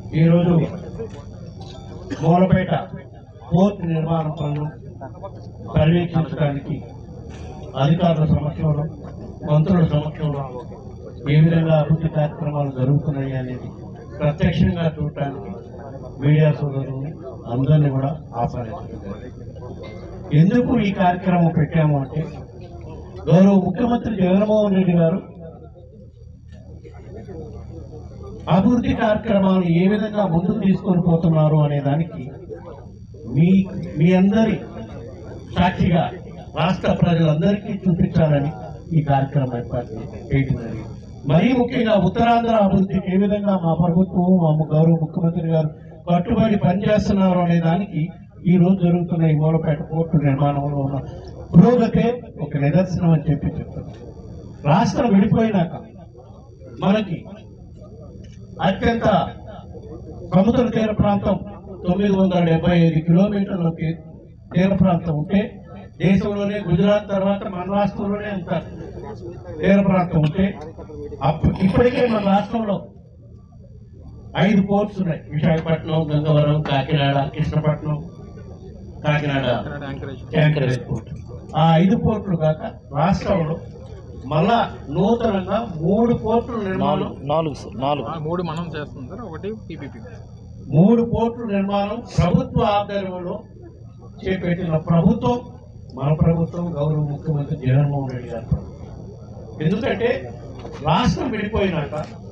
ఈరోజు మూలపేట పోర్ట్ నిర్మాణ పనులు పర్యవేక్షించడానికి అధికారుల సమక్షంలో మంత్రుల సమక్షంలో ఏ విధంగా అభివృద్ధి కార్యక్రమాలు జరుగుతున్నాయి అనేది ప్రత్యక్షంగా చూడటానికి మీడియా సోదరులు అందరినీ కూడా ఆహ్వానించారు ఎందుకు ఈ కార్యక్రమం పెట్టాము అంటే గౌరవ ముఖ్యమంత్రి జగన్మోహన్ రెడ్డి గారు అభివృద్ధి కార్యక్రమాలు ఏ విధంగా ముందుకు తీసుకొని పోతున్నారు అనే దానికి మీ మీ అందరి సాక్షిగా రాష్ట్ర ప్రజలందరికీ చూపించాలని ఈ కార్యక్రమం ఏర్పాటు చేయడం జరిగింది మరీ ముఖ్యంగా ఉత్తరాంధ్ర అభివృద్ధికి ఏ విధంగా మా ప్రభుత్వం మా గౌరవ ముఖ్యమంత్రి గారు కట్టుబడి పనిచేస్తున్నారు అనే దానికి ఈ రోజు జరుగుతున్న ఈ మూలపేట పోర్టు నిర్మాణంలో ఉన్న పురోగతే ఒక నిదర్శనం అని చెప్పి చెప్తున్నాను రాష్ట్రం విడిపోయినాక మనకి అత్యంత సముద్ర తీర ప్రాంతం తొమ్మిది వందల డెబ్బై ఐదు కిలోమీటర్ల తీ- తీర ప్రాంతం ఉంటే దేశంలోనే గుజరాత్ తర్వాత మన రాష్ట్రంలోనే అంత తీర ప్రాంతం ఉంటే అప్పు- ఇప్పటికే మన రాష్ట్రంలో ఐదు పోర్ట్స్ ఉన్నాయి విశాఖపట్నం గంగవరం కాకినాడ కృష్ణపట్నం కాకినాడ యాంకరేజ్ పోర్ట్ ఆ ఐదు పోర్టులు కాక రాష్ట్రంలో మళ్ళా నూతనంగా మూడు పోర్టుల నిర్మాణం నాలుగు సార్ నాలుగు ఆ, మూడు మనం చేస్తాం సార్ ఒకటి పీపీపీ మూడు పోర్టుల నిర్మాణం ప్రభుత్వ ఆధ్వర్యంలో చేపట్టిన ప్రభుత్వం మన ప్రభుత్వం గౌరవ ముఖ్యమంత్రి జగన్మోహన్ రెడ్డి గారి ప్రభుత్వం ఎందుకంటే రాష్ట్రం విడిపోయినాక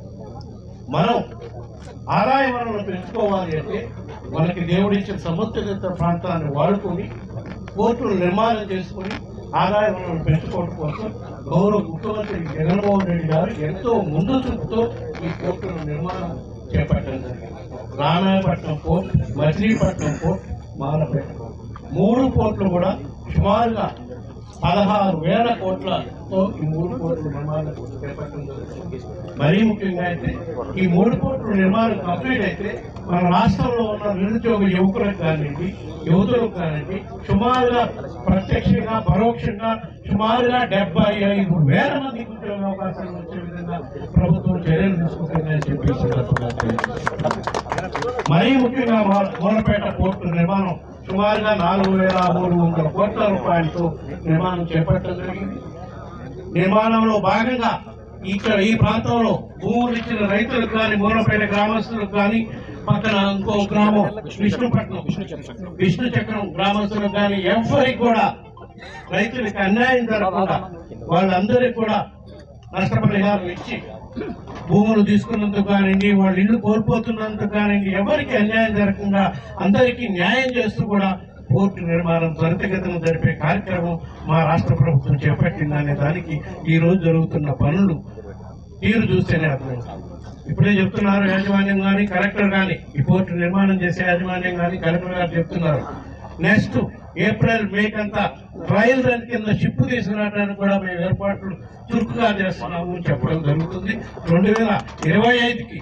మనం ఆదాయ వనరులు పెంచుకోవాలి అంటే మనకి దేవుడిచ్చిన సముద్ర ప్రాంతాన్ని వాడుకొని పోర్టులు నిర్మాణం చేసుకొని ఆదాయ వనరులు పెంచుకోవడం కోసం గౌరవ ముఖ్యమంత్రి జగన్మోహన్ రెడ్డి గారు ఎంతో ముందు చూపుతో ఈ పోర్టుల నిర్మాణం చేపట్టడం జరిగింది Ramayapatnam port Machilipatnam port Malapeta port మూడు పోర్టులు కూడా సుమారుగా పదహారు వేల కోట్లతో ఈ మూడు పోర్టుల నిర్మాణం చేపట్టడం జరుగుతుంది మరీ ముఖ్యంగా అయితే ఈ మూడు పోర్టుల నిర్మాణం కంప్లీట్ అయితే మన రాష్ట్రంలో ఉన్న నిరుద్యోగ యువకులకు కానివ్వండి యువతులకు కానివ్వండి సుమారుగా ప్రత్యక్షంగా పరోక్షంగా సుమారుగా డెబ్బై ఐదు వేల మందికి ఉద్యోగ అవకాశాలు వచ్చే విధంగా ప్రభుత్వం చర్యలు తీసుకుంటుందని చెప్పి ఈ సందర్భంగా తెలియజేస్తున్నాను. మరీ ముఖ్యంగా మూల- మూలపేట పోర్టు నిర్మాణం సుమారుగా నాలుగు వేల మూడు వందల కోట్ల రూపాయలతో నిర్మాణం చేపట్టడం జరిగింది నిర్మాణంలో భాగంగా ఇక్కడ ఈ ప్రాంతంలో భూములు ఇచ్చిన రైతులకు కానీ మూలపేట గ్రామస్తులకు కానీ పక్కన ఇంకో గ్రామం విష్ణుపట్నం విష్ణు చక్రం గ్రామస్తులకు కానీ ఎవరికి కూడా రైతులకు అన్యాయం జరగకుండా వాళ్ళందరికీ కూడా నష్టపరిహారం ఇచ్చి భూములు తీసుకున్నందుకు కానివ్వండి వాళ్ళ ఇల్లు కోల్పోతున్నందుకు కానివ్వండి ఎవరికి అన్యాయం జరగకుండా అందరికీ న్యాయం చేస్తూ కూడా పోర్టు నిర్మాణం త్వరితగతిన జరిపే కార్యక్రమం మా రాష్ట్ర ప్రభుత్వం చేపట్టిందనే దానికి ఈ రోజు జరుగుతున్న పనులు తీరు చూస్తేనే అర్థం ఇప్పుడే చెప్తున్నారు యాజమాన్యం కానీ కలెక్టర్ కానీ ఈ పోర్టు నిర్మాణం చేసే యాజమాన్యం కానీ కలెక్టర్ గారు చెప్తున్నారు నెక్స్ట్ ఏప్రిల్ మే కంతా ట్రయల్ రన్ కింద షిప్ తీసుకురావడానికి కూడా మేము ఏర్పాట్లు చురుకుగా చేస్తున్నాము అని చెప్పడం జరుగుతుంది రెండు వేల ఇరవై ఐదుకి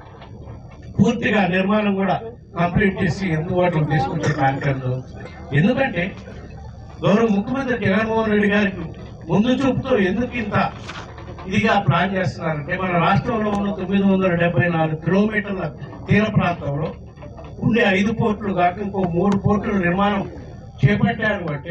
పూర్తిగా నిర్మాణం కూడా కంప్లీట్ చేసి అందుబాటులో తీసుకొచ్చే కార్యక్రమం జరుగుతుంది ఎందుకంటే గౌరవ ముఖ్యమంత్రి జగన్మోహన్ రెడ్డి గారికి ముందు చూపుతో ఎందుకు ఇంత ఇదిగా ప్లాన్ చేస్తున్నారంటే మన రాష్ట్రంలో ఉన్న తొమ్మిది వందల డెబ్బై నాలుగు కిలోమీటర్ల తీర ప్రాంతంలో ఉండే ఐదు పోర్టులు కాక ఇంకో మూడు పోర్టుల నిర్మాణం చేపట్టారు అంటే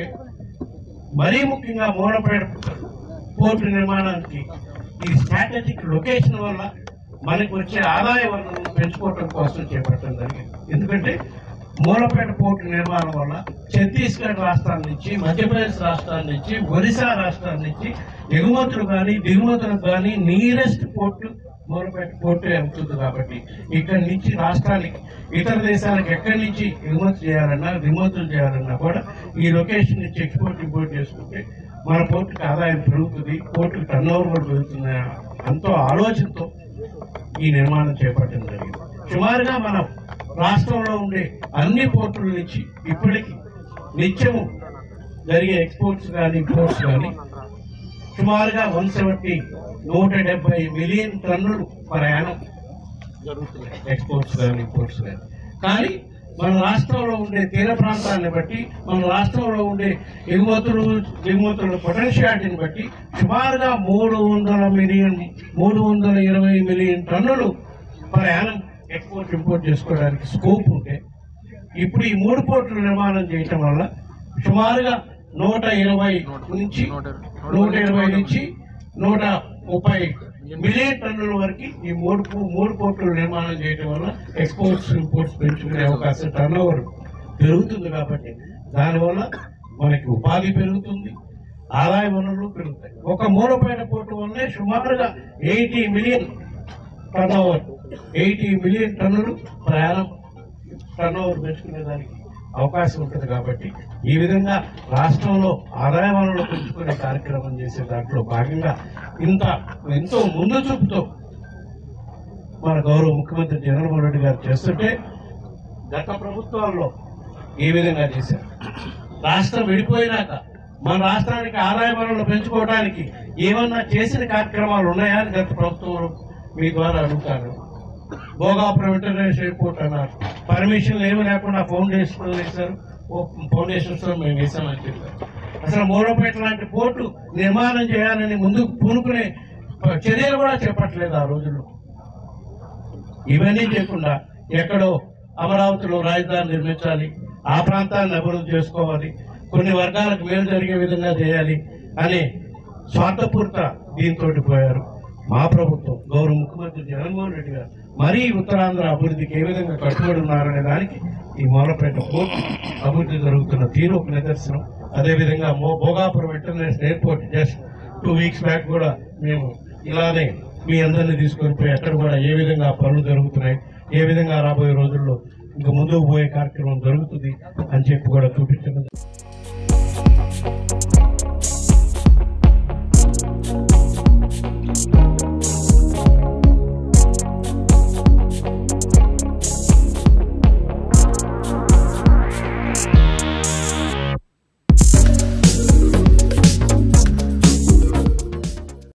మరీ ముఖ్యంగా మూలపేట పోర్టు నిర్మాణానికి ఈ స్ట్రాటజిక్ లొకేషన్ వల్ల మనకు వచ్చే ఆదాయ వనరులను పెంచుకోవడం కోసం చేపట్టడం జరిగింది ఎందుకంటే మూలపేట పోర్టు నిర్మాణం వల్ల ఛత్తీస్గఢ్ రాష్ట్రాల నుంచి మధ్యప్రదేశ్ రాష్ట్రాల నుంచి ఒరిస్సా రాష్ట్రాల నుంచి ఎగుమతులు కానీ దిగుమతులకు కానీ నియరెస్ట్ పోర్టు మూలపేట పోర్టు అవుతుంది కాబట్టి ఇక్కడి నుంచి రాష్ట్రానికి ఇతర దేశాలకు ఎక్కడి నుంచి ఎగుమతి చేయాలన్నా దిగుమతులు చేయాలన్నా కూడా ఈ లొకేషన్ నుంచి ఎక్స్పోర్ట్ ఇంపోర్ట్ చేసుకుంటే మన పోర్టుకి ఆదాయం పెరుగుతుంది పోర్టుకి టర్న్ ఓవర్ కూడా పెరుగుతుంది అంతో ఆలోచనతో ఈ నిర్మాణం చేపట్టడం జరిగింది సుమారుగా మనం రాష్ట్రంలో ఉండే అన్ని పోర్టుల నుంచి ఇప్పటికి నిత్యము జరిగే ఎక్స్పోర్ట్స్ కానీ ఇంపోర్ట్స్ కానీ సుమారుగా వన్ సెవెంటీ నూట డెబ్బై మిలియన్ టన్నులు ప్రయాణం జరుగుతున్నాయి ఎక్స్పోర్ట్స్ కానీ ఇంపోర్ట్స్ కానీ కానీ మన రాష్ట్రంలో ఉండే తీర ప్రాంతాన్ని బట్టి మన రాష్ట్రంలో ఉండే ఎగుమతులు దిగుమతుల పొటెన్షియాలిటీని బట్టి సుమారుగా మూడు వందల మిలియన్ మూడు వందల ఇరవై మిలియన్ టన్నులు ప్రయాణం ఎక్స్పోర్ట్ ఇంపోర్ట్ చేసుకోవడానికి స్కోప్ ఉంటే ఇప్పుడు ఈ మూడు పోర్టులు నిర్మాణం చేయటం వల్ల సుమారుగా నూట ఇరవై నుంచి నూట ఇరవై. నూట ఇరవై నుంచి నూట ముప్పై మిలియన్ టన్నుల వరకు ఈ మూడు పో- మూడు పోర్టులు నిర్మాణం చేయడం వల్ల ఎక్స్పోర్ట్స్ ఇంపోర్ట్స్ పెంచుకునే అవకాశం టర్న్ ఓవర్ పెరుగుతుంది కాబట్టి దానివల్ల మనకి ఉపాధి పెరుగుతుంది ఆదాయ వనరులు పెరుగుతాయి ఒక మూలపైన పోర్టు వల్లే సుమారుగా eighty million turnover eighty million టన్నులు ప్రయాణం టర్న్ ఓవర్ పెంచుకునే దానికి అవకాశం ఉంటుంది కాబట్టి ఈ విధంగా రాష్ట్రంలో ఆదాయ వనరులు పెంచుకునే కార్యక్రమం చేసే దాంట్లో భాగంగా ఇంత ఎంతో ముందు చూపుతో మన గౌరవ ముఖ్యమంత్రి జగన్మోహన్ రెడ్డి గారు చేస్తుంటే గత ప్రభుత్వాల్లో ఏ విధంగా చేశారు రాష్ట్రం విడిపోయినాక మన రాష్ట్రానికి ఆదాయ వనరులు పెంచుకోవడానికి ఏమన్నా చేసిన కార్యక్రమాలు ఉన్నాయా అని గత ప్రభుత్వంలో మీ ద్వారా అడుగుతాను భోగాపురం ఇంటర్నేషనల్ ఎయిర్పోర్ట్ అన్నారు పర్మిషన్ ఏమి లేకుండా ఫౌండేషన్ వేశారు ఓ ఫౌండేషన్స్ లో మేము వేసామని చెప్పారు అసలు మూలపేట లాంటి పోర్టు నిర్మాణం చేయాలని ముందుకు పూనుకునే చర్యలు కూడా చెప్పట్లేదు ఆ రోజుల్లో ఇవన్నీ చేయకుండా ఎక్కడో అమరావతిలో రాజధాని నిర్మించాలి ఆ ప్రాంతాన్ని అభివృద్ధి చేసుకోవాలి కొన్ని వర్గాలకు మేలు జరిగే విధంగా చేయాలి అనే స్వార్థపూరిత దీంతో పోయారు మా ప్రభుత్వం గౌరవ ముఖ్యమంత్రి జగన్మోహన్ రెడ్డి గారు మరీ ఉత్తరాంధ్ర అభివృద్ధికి ఏ విధంగా కట్టుబడి ఉన్నారనే దానికి ఈ మూలపేట పోర్టు అభివృద్ధి జరుగుతున్న తీరు ఒక నిదర్శనం అదేవిధంగా మో Bhogapuram international airport just two weeks back కూడా మేము ఇలానే మీ అందరినీ తీసుకొని పోయి అక్కడ కూడా ఏ విధంగా పనులు జరుగుతున్నాయి ఏ విధంగా రాబోయే రోజుల్లో ఇంకా ముందుకు పోయే కార్యక్రమం జరుగుతుంది అని చెప్పి కూడా చూపించడం